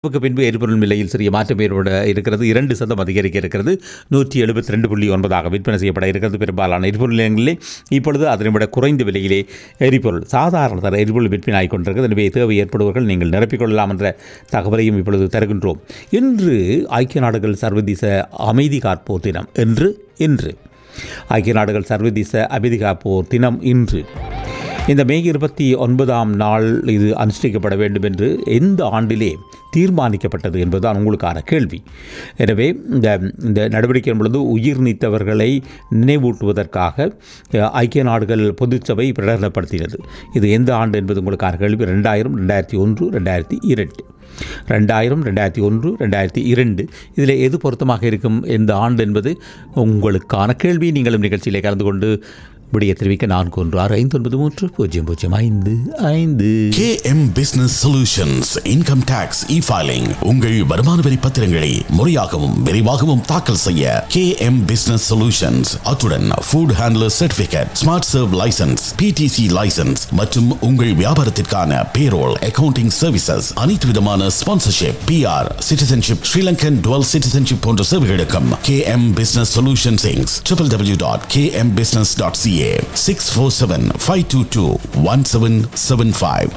க்கு பின்பு எரிபொருள் விலையில் சிறிய மாற்றம் ஏற்பட இருக்கிறது இரண்டு சதம் அதிகரிக்க இருக்கிறது நூற்றி எழுபத்தி ரெண்டு புள்ளி ஒன்பதாக விற்பனை செய்யப்பட இருக்கிறது பெரும்பாலான எரிபொருள் நிலையங்களிலே இப்பொழுது அதனை விட குறைந்த விலையிலே எரிபொருள் சாதாரண தர எரிபொருள் விற்பனை ஆகிக் கொண்டிருக்கிறது எனவே தேவை ஏற்படுவர்கள் நீங்கள் நிரப்பிக்கொள்ளலாம் என்ற தகவலையும் இப்பொழுது தருகின்றோம் இன்று ஐக்கிய நாடுகள் சர்வதேச அமைதி காப்போர் தினம் என்று இன்று ஐக்கிய நாடுகள் சர்வதேச அமைதி காப்போர் தினம் இன்று இந்த மே இருபத்தி ஒன்பதாம் நாள் இது அனுஷ்டிக்கப்பட வேண்டும் என்று எந்த ஆண்டிலே தீர்மானிக்கப்பட்டது என்பதுதான் உங்களுக்கான கேள்வி எனவே இந்த இந்த நடவடிக்கையின் பொழுது உயிர் நீத்தவர்களை நினைவூட்டுவதற்காக அஹ், ஐக்கிய நாடுகள் பொதுச்சபை பிரகடனப்படுத்தினது இது எந்த ஆண்டு என்பது உங்களுக்கான கேள்வி ரெண்டாயிரம் ரெண்டாயிரத்தி ஒன்று ரெண்டாயிரத்தி இரண்டு ரெண்டாயிரம் ரெண்டாயிரத்தி ஒன்று ரெண்டாயிரத்தி இரண்டு இதில் எது பொருத்தமாக இருக்கும் எந்த ஆண்டு என்பது உங்களுக்கான கேள்வி நீங்களும் நிகழ்ச்சியிலே கலந்து கொண்டு விடைய தெரிவிக்க நான்கு ஒன்று ஆறு ஐந்து ஒன்பது மூன்று பூஜ்ஜியம் பூஜ்ஜியம் ஐந்து ஐந்து KM Business Solutions Income Tax E-Filing உங்கள் வருமான வரி பத்திரங்களை முறையாகவும் விரைவாகவும் தாக்கல் செய்ய KM Business Solutions அத்துடன் Food Handler Certificate Smart Serve License PTC License மற்றும் உங்கள் வியாபாரத்திற்கான Payroll Accounting Services அனைத்து விதமான Sponsorship PR Citizenship Sri Lankan Dual Citizenship போன்ற சேவைகளுக்கும் KM Business Solutions Inc. www.kmbusiness.ca 647-522-1775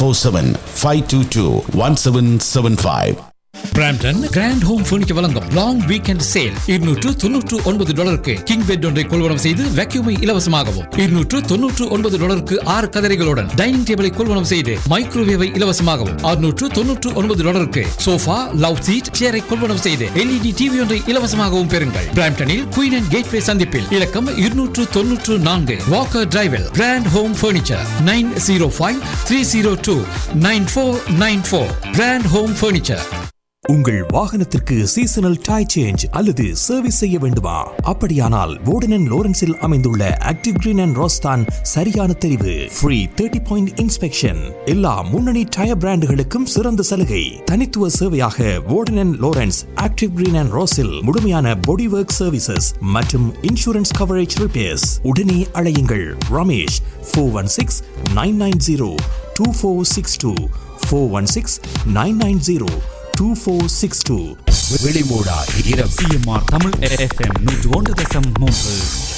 647-522-1775 Brampton grand home furniture வழங்கும் லாங் வீக்கெண்ட் சேல் இருநூற்று தொன்னூற்று ஒன்பது டாலருக்கு கிங் பெட் ஒன்றை கொள்வனம் செய்து வேக்யூமை இலவசமாகவும் இருநூற்று தொன்னூற்று ஒன்பது டாலருக்கு ஆறு கதரைகளுடன் டைனிங் டேபிளை கொள்வனம் செய்து மைக்ரோவேவை இலவசமாகவும் அறுநூற்று தொன்னூற்று ஒன்பது டாலருக்கு சோஃபா லவ் சீட் சேரை கொள்வனம் செய்து எல்இடி டிவி ஒன்றை இலவசமாகவும் பெறுங்கள் பிராம்டனில் குயின் அண்ட் கேட்வே சந்திப்பில் இலக்கம் இருநூற்று தொன்னூற்று நான்கு வாக்கர் டிரைவில் grand home furniture nine zero five three zero two nine four nine four grand home furniture உங்கள் வாகனத்திற்கு சீசனல் டை சேஞ்ச் அல்லது சர்வீஸ் செய்ய வேண்டுமா அப்படியானால் வோர்டன் லோரன்ஸில் அமைந்துள்ள ஆக்டிவ் கிரீன் அண்ட் ரோஸ்தான் சரியான தெரிவு ஃப்ரீ தேர்ட்டி பாயிண்ட் இன்ஸ்பெக்ஷன் எல்லா முன்னணி டயர் பிராண்டுகளுக்கும் சிறந்த சலுகை தனித்துவ சேவையாக Warden Lawrence active green and ரோஸில் முழுமையான பாடி ஒர்க் சர்வீசஸ் மற்றும் இன்சூரன்ஸ் கவரேஜ் ரிப்பேர்ஸ் உடனே அழையுங்கள் Ramesh four one six nine nine zero two four six two four one six nine nine zero two four six two வெளிமூடா இரவு CMR Tamil FM நூற்று ஒன்று தசம் மூன்று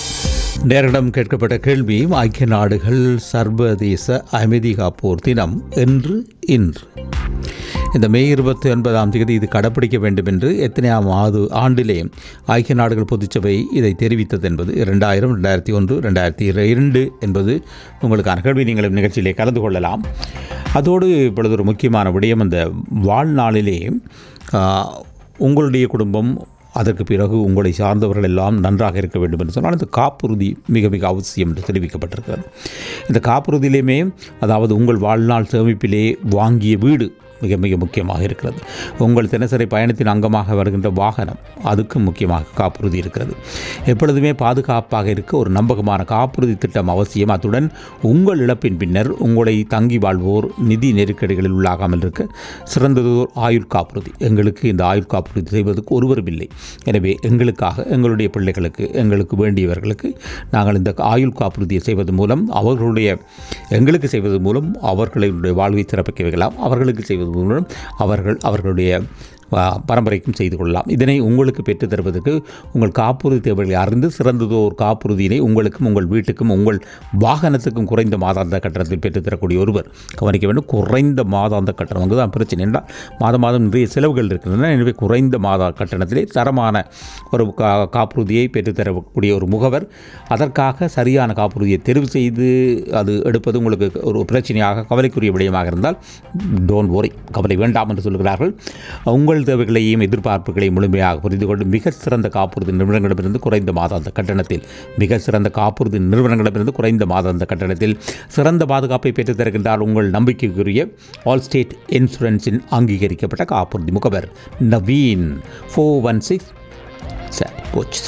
நேரிடம் கேட்கப்பட்ட கேள்வி ஐக்கிய நாடுகள் சர்வதேச அமைதி காப்போர் தினம் என்று இன்று இந்த மே இருபத்தி ஒன்பதாம் தேதி இது கடைப்பிடிக்க வேண்டும் என்று எத்தனையாம் ஆது ஆண்டிலே ஐக்கிய நாடுகள் பொதுச்சபை இதை தெரிவித்தது என்பது ரெண்டாயிரம் ரெண்டாயிரத்தி ஒன்று ரெண்டாயிரத்தி இரண்டு என்பது உங்களுக்கான கேள்வி நீங்களும் நிகழ்ச்சியிலே கலந்து கொள்ளலாம் அதோடு இப்பொழுது ஒரு முக்கியமான விடயம் அந்த வாழ்நாளிலே ஆ, உங்களுடைய குடும்பம் அதற்கு பிறகு உங்களை சார்ந்தவர்கள் எல்லாம் நன்றாக இருக்க வேண்டும் என்று சொன்னால் இந்த காப்புறுதி மிக மிக அவசியம் என்று தெரிவிக்கப்பட்டிருக்கிறது இந்த காப்புறுதியிலுமே அதாவது உங்கள் வாழ்நாள் சேமிப்பிலே வாங்கிய வீடு மிக மிக முக்கியமாக இருக்கிறது உங்கள் தினசரி பயணத்தின் அங்கமாக வருகின்ற வாகனம் அதுக்கும் முக்கியமாக காப்புறுதி இருக்கிறது எப்பொழுதுமே பாதுகாப்பாக இருக்க ஒரு நம்பகமான காப்புறுதி திட்டம் அவசியம் அத்துடன் உங்கள் இழப்பின் பின்னர் உங்களை தங்கி வாழ்வோர் நிதி நெருக்கடிகளில் உள்ளாகாமல் இருக்க சிறந்ததோர் ஆயுள் காப்புறுதி எங்களுக்கு இந்த ஆயுள் காப்புறுதி செய்வதற்கு ஒருவரும் இல்லை எனவே எங்களுக்காக எங்களுடைய பிள்ளைகளுக்கு எங்களுக்கு வேண்டியவர்களுக்கு நாங்கள் இந்த ஆயுள் காப்புறுதியை செய்வது மூலம் அவர்களுடைய எங்களுக்கு செய்வது மூலம் அவர்களுடைய வாழ்வை சிறப்பிக்க வைக்கலாம் அவர்களுக்கு செய்வது மூலம் அவர்கள் அவர்களுடைய ஆ, பரம்பரைக்கும் செய்து கொள்ளலாம் இதனை உங்களுக்கு பெற்றுத் தருவதற்கு உங்கள் காப்புறுதி தேவைகளை அறிந்து சிறந்ததோர் காப்புறுதியினை உங்களுக்கும் உங்கள் வீட்டுக்கும் உங்கள் வாகனத்துக்கும் குறைந்த மாதாந்த கட்டணத்தில் பெற்றுத்தரக்கூடிய ஒருவர் கவனிக்க வேண்டும் குறைந்த மாதாந்த கட்டணம் அங்கு தான் பிரச்சனை என்றால் மாதம் மாதம் நிறைய செலவுகள் இருக்கின்றன எனவே குறைந்த மாத கட்டணத்திலே தரமான ஒரு கா காப்புறுதியை பெற்றுத்தரக்கூடிய ஒரு முகவர் அதற்காக சரியான காப்புறுதியை தெரிவு செய்து அது எடுப்பது உங்களுக்கு ஒரு பிரச்சனையாக கவலைக்குரிய விடயமாக இருந்தால் டோன்ட் worry கவலை வேண்டாம் என்று சொல்கிறார்கள் உங்கள் தேவைகளையும் எதிர்பார்ப்புகளையும் முழுமையாக புரிந்து கொண்டு மிக சிறந்த காப்புறுதி நிறுவனங்களிடமிருந்து குறைந்த மாதாந்த கட்டணத்தில் மிக சிறந்த காப்புறுதி நிறுவனங்களிடமிருந்து குறைந்த மாதாந்த கட்டணத்தில் சிறந்த பாதுகாப்பை பெற்றுத் தருகின்றார் உங்கள் நம்பிக்கைக்குரிய ஆல் ஸ்டேட் இன்சூரன்ஸின் அங்கீகரிக்கப்பட்ட காப்புறுதி முகவர் நவீன் ஃபோர் ஒன் சிக்ஸ் சரி போச்சு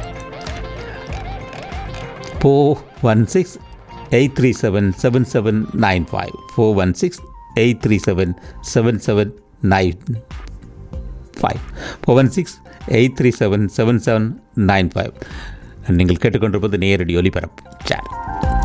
four one six eight three seven seven seven nine five four one six eight three seven seven seven nine five four one six eight three seven seven seven nine five நீங்கள் கேட்டுக்கொண்டிருப்பது நேரடி ஒலிபரப்பு sir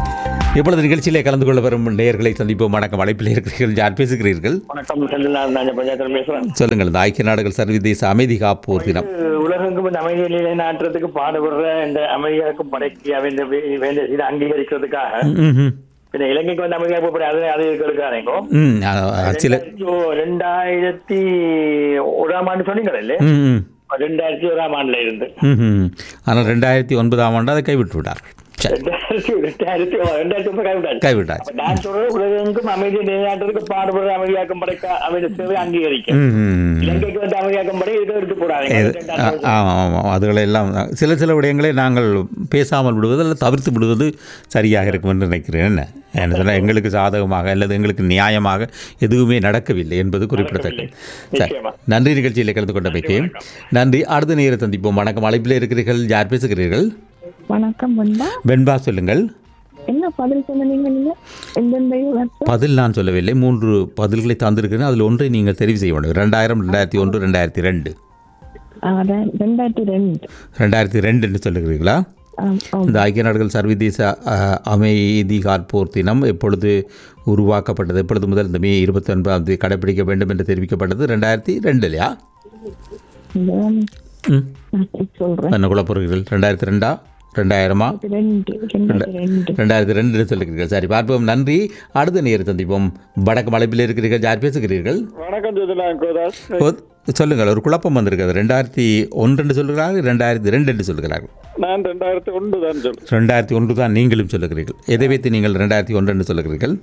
இப்பொழுது நிகழ்ச்சியிலே கலந்து கொள்ள வரும் நேயர்களை சந்திப்போம் வணக்கம் அழைப்பில் இருக்கிறீர்கள் யார் பேசுகிறீர்கள் வணக்கம் செந்தில்நாதன் நான் பஞ்சாயத்தில் பேசுறேன் சொல்லுங்கள் இந்த ஐக்கிய நாடுகள் சர்வதேச அமைதி காப்போர் தினம் உலகெங்கும் இந்த அமைதி நிலை நாட்டுறதுக்கு பாடுபடுற இந்த அமைதியாக்கும் படைக்கு அவன் வேண்டிய இதை அங்கீகரிக்கிறதுக்காக ம்ஹும். பின்ன இலங்கைக்கு வந்து அமைதியாக போய் அது அது இருக்கிறதுக்காரங்க ம் அ- சில ரெண்டாயிரத்தி ஓராம் ஆண்டு சொன்னீங்களே இல்லையா ம் ம். ரெண்டாயிரத்தி ஓராம் ஆண்டுல இருந்து ம்ஹும். ஆனால் ரெண்டாயிரத்தி ஒன்பதாம் ஆண்டு அதை கைவிட்டு விட்டார்கள் சரி ரெண்டாயிரத்தி ரெண்டாயிரத்தி ரெண்டாயிரத்தி ஒன்பது கைவிட்டாச்சு கைவிட்டாச்சு அப்ப நான் சொல்றது உலகெங்கும் அமைதியை நிலைநாட்டுறதுக்கு பாடுபடுற அமைதியாக்கும் படைக்க அமைதி சேவை அங்கீகரிக்க ம்ஹும். இலங்கைக்கு வந்து அமைதியாக்கும் படை இதை எடுத்து போடாதீங்க இது- அது ரெண்டாயிரத்தி ஆ- ஆமாம் ஆமாம் அதுகளெல்லாம் சில சில விடயங்களை நாங்கள் பேசாமல் விடுவது அல்லது தவிர்த்து விடுவது சரியாக இருக்கும் என்று நினைக்கிறேன் என்ன என்ன சொன்னால் எங்களுக்கு சாதகமாக அல்லது எங்களுக்கு நியாயமாக எதுவுமே நடக்கவில்லை என்பது குறிப்பிடத்தக்கது சரி நிச்சயமா. நன்றி நிகழ்ச்சியில் கலந்து கொண்டமைக்கு நன்றி அடுத்த நேர சந்திப்போம் வணக்கம் அழைப்பில் இருக்கிறீர்கள் யார் பேசுகிறீர்கள் வணக்கம் பண்டா வெண்பா சொல்லுங்கள் என்ன பதில் சொன்னீங்க நீங்க எந்தெந்த வருஷம் பதில் நான் சொல்லவில்லை மூன்று பதில்களை தந்திருக்கிறேன் அதில் ஒன்றை நீங்கள் தெரிவு செய்ய வேண்டும் ரெண்டாயிரம் ரெண்டாயிரத்தி ஒன்று ரெண்டாயிரத்தி ரெண்டு ஆ, ரெ- ரெண்டாயிரத்தி ரெண்டு ரெண்டாயிரத்தி ரெண்டு என்று சொல்லுகிறீர்களா ஆம், ஆம். இந்த ஐக்கிய நாடுகள் சர்வதேச அஹ், அமைதி காற்போர் தினம் எப்பொழுது உருவாக்கப்பட்டது எப்பொழுது முதல் இந்த மே இருபத்தி ஒன்பதாம் தேதி கடைபிடிக்க வேண்டும் என்று தெரிவிக்கப்பட்டது ரெண்டாயிரத்தி ரெண்டு இல்லையா இந்த, ம் நான் சொல்றேன் என்ன குழப்பறீர்கள் ரெண்டாயிரத்தி ரெண்டா ரெண்டாயிரமா ரெண்டு ரெண்டாயிரத்தி ரெண்டு ரெண்டாயிரத்தி ரெண்டு சொல்லுகிறீர்கள் சரி பார்ப்போம் நன்றி அடுத்த நேரம் சந்திப்போம் வடக்கு மலைப்பில் இருக்கிறீர்கள் யார் பேசுகிறீர்கள் வணக்கம் ஜோதிலான் கோதாஸ் ஓ, சொல்லுங்கள் ஒரு குழப்பம் வந்திருக்கிறது ரெண்டாயிரத்தி ஒன்று என்று சொல்லுகிறார்கள் ரெண்டாயிரத்தி ரெண்டு என்று சொல்லுகிறார்கள் நான் ரெண்டாயிரத்தி ஒன்று தான் சொல்றேன் ரெண்டாயிரத்தி ஒன்று தான் நீங்களும் சொல்லுகிறீர்கள் எதை வைத்து நீங்கள் ரெண்டாயிரத்தி ஒன்று என்று சொல்லுகிறீர்கள்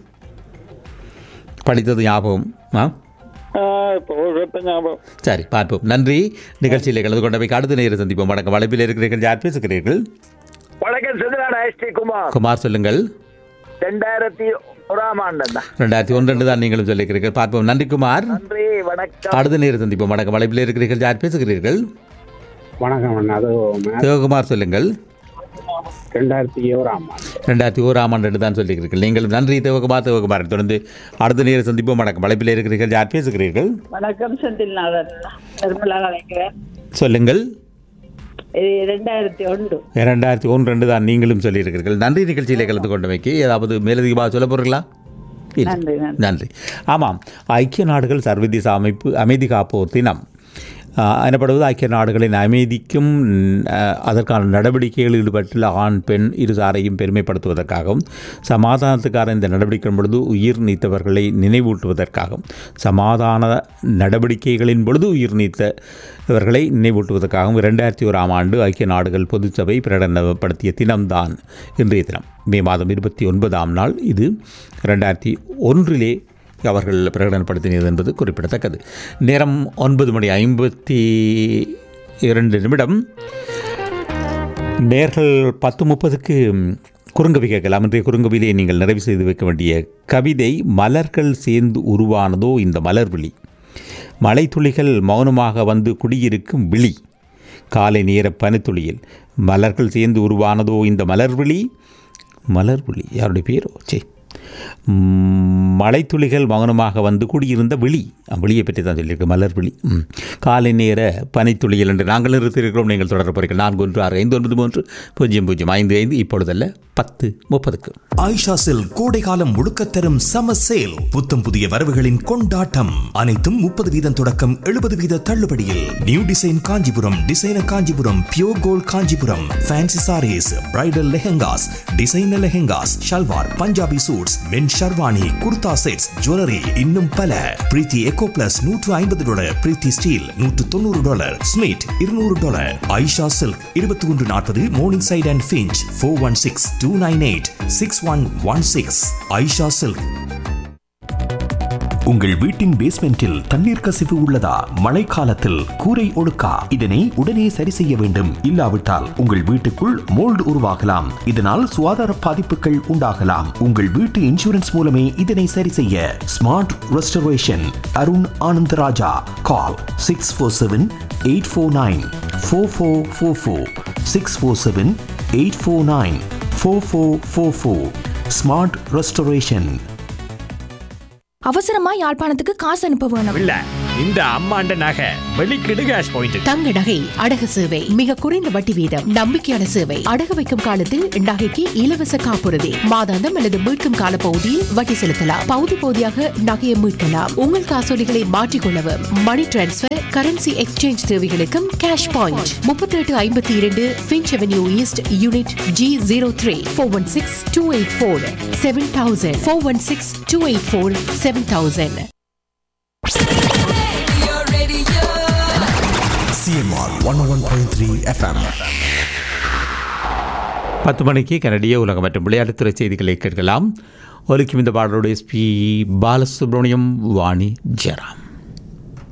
படித்தது ஞாபகம் ஆ இப்போ கேட்ட ஞாபகம் சரி பார்ப்போம் நன்றி நிகழ்ச்சியில் கலந்து கொண்டமைக்கு அடுத்த நேரம் சந்திப்போம் வணக்கம் வளைப்பில் இருக்கிறீர்கள் யார் பேசுகிறீர்கள் வணக்கம் செந்திலான் எஸ்டி குமார் குமார் சொல்லுங்கள் ரெண்டாயிரத்தி ஓராம் ஆண்டு ரெண்டாயிரத்தி ஒன்று என்று தான் நீங்களும் சொல்லியிருக்கிறீர்கள் பார்ப்போம் நன்றி குமார் நன்றி வணக்கம் அடுத்த நேரம் சந்திப்போம் வணக்கம் வளைப்பில் இருக்கிறீர்கள் யார் பேசுகிறீர்கள் வணக்கம் அண்ணா அது சிவகுமார் சொல்லுங்கள் ரெண்டாயிரத்தி ஓராம் ஆண்டு ரெண்டாயிரத்தி ஓராம் ஆண்டு என்று தான் சொல்லியிருக்கிறீர்கள் நீங்களும் நன்றி தேவகுமார் தேவகுமார் தொடர்ந்து அடுத்த நேரம் சந்திப்போம் வணக்கம் வளைப்பில் இருக்கிறீர்கள் யார் பேசுகிறீர்கள் வணக்கம் செந்தில்நாதன் நிர்மலா நினைக்கிறேன் சொல்லுங்கள் இது ரெண்டாயிரத்தி ஒன்று ரெண்டாயிரத்தி ஒன்று ரெண்டு தான் நீங்களும் சொல்லியிருக்கிறீர்கள் நன்றி நிகழ்ச்சியிலே கலந்து கொண்டமைக்கு ஏதாவது மேலதிகமாக சொல்ல போகிறீங்களா இல்லை. நன்றி, நன்றி. நன்றி ஆமாம் ஐக்கிய நாடுகள் சர்வதேச அமைப்பு அமைதி காப்போர் தினம் ஆஹ், எனப்படுவது ஐக்கிய நாடுகளின் அமைதிக்கும் ஆஹ், அதற்கான நடவடிக்கைகளில் ஈடுபட்டுள்ள ஆண் பெண் இருசாரையும் பெருமைப்படுத்துவதற்காகவும் சமாதானத்துக்கான இந்த நடவடிக்கையின் பொழுது உயிர் நீத்தவர்களை நினைவூட்டுவதற்காகவும் சமாதான நடவடிக்கைகளின் பொழுது உயிர் நீத்தவர்களை நினைவூட்டுவதற்காகவும் இரண்டாயிரத்தி ஓராம் ஆண்டு ஐக்கிய நாடுகள் பொதுச்சபை பிரகடனப்படுத்திய தினம்தான் இன்றைய தினம் மே மாதம் இருபத்தி ஒன்பதாம் நாள் இது ரெண்டாயிரத்தி ஒன்றிலே அவர்கள் பிரகடனப்படுத்தினது என்பது குறிப்பிடத்தக்கது நேரம் ஒன்பது மணி ஐம்பத்தி இரண்டு நிமிடம் நேர்கள் பத்து முப்பதுக்கு குறுங்கவி கேட்கலாம் இன்றைய குறுங்கவிலே நீங்கள் நிறைவு செய்து வைக்க வேண்டிய கவிதை மலர்கள் சேர்ந்து உருவானதோ இந்த மலர்விழி மலைத்துளிகள் மௌனமாக வந்து குடியிருக்கும் விழி காலை நேர பனித்துளியில் மலர்கள் சேர்ந்து உருவானதோ இந்த மலர்விழி மலர்விழி யாருடைய பேரோ சே ம், மலைத்துளிகள் மௌனமாக வந்து கூடியிருந்த விழி அஹ், விழியை பற்றி தான் சொல்லியிருக்கு மலர் விழி ம். காலை நேர பனித்துளிகள் என்று நாங்கள் நிறுத்தியிருக்கிறோம் நீங்கள் தொடர போகிறீர்கள் நான்கு ஒன்று ஆறு ஐந்து ஒன்பது மூன்று பூஜ்ஜியம் பூஜ்ஜியம் ஐந்து ஐந்து இப்பொழுதல்ல பத்து முப்பதுக்கு ஆயிஷா செல் கோடைகாலம் முழுக்க தரும் சம சேல் புத்தம் புதிய வரவுகளின் கொண்டாட்டம் அனைத்தும் முப்பது வீதம் தொடக்கம் எழுபது வீத தள்ளுபடியில் new design Kanchipuram designer Kanchipuram pure gold Kanchipuram fancy sarees bridal lehengas designer lehengas salwar Punjabi suits men sherwani kurta sets jewellery இன்னும் பல பிரீத்தி எக்கோ பிளஸ் நூற்று ஐம்பது டாலர் பிரீத்தி ஸ்டீல் நூற்று தொண்ணூறு டாலர் ஸ்மிட் இருநூறு டாலர் ஐஷா சில்க் இருபத்தி ஒன்று நாற்பது Morningside and Finch four one six two nine eight six one one six Aisha silk உங்கள் வீட்டின் பேஸ்மெண்டில் தண்ணீர் கசிவு உள்ளதா மழைக்காலத்தில் கூரை ஒழுக்கா இதனை உடனே சரி செய்ய வேண்டும் இல்லாவிட்டால் உங்கள் வீட்டுக்குள் மோல்டு உருவாகலாம் இதனால் சுகாதார பாதிப்புகள் உண்டாகலாம் உங்கள் வீட்டு இன்சூரன்ஸ் மூலமே இதனை சரி செய்ய smart restoration Arun Anandaraja call six four seven eight four nine four four four four six four seven eight four nine four four four four smart restoration அவசரமா யாழ்ப்பாணத்துக்கு காசு அனுப்ப வேணும் இல்ல இந்த அம்மாண்ட நகை வெளிக்கிடு கேஷ் பாயிண்ட் தங்க நகை அடகு சேவை மிக குறைந்த வட்டி வீதம் நம்பிக்கையான சேவை அடகு வைக்கும் காலத்தில் நகைக்கு இலவச காப்புறுதி மாதாந்தம் அல்லது மீட்கும் கால பகுதியில் வட்டி செலுத்தலாம் பகுதி பகுதியாக நகையை மீட்கலாம் உங்கள் காசோலிகளை மாற்றிக்கொள்ளவும் மணி டிரான்ஸ்பர் கரன்சி எக்ஸ்சேஞ்ச் தேவைகளுக்கும் கேஷ் பாயிண்ட் முப்பத்தி எட்டு ஐம்பத்தி இரண்டு Finch avenue east unit G zero three four one six two eight four seven thousand four one six two eight four seven thousand CMR one one point three FM பத்து மணிக்கு கனடிய உலகம் மற்றும் விளையாட்டுத்துறை செய்திகளை கேட்கலாம் ஒலிக்கும் இந்த பாடலுடைய எஸ்பி பாலசுப்ரமணியம் வாணி ஜெராம்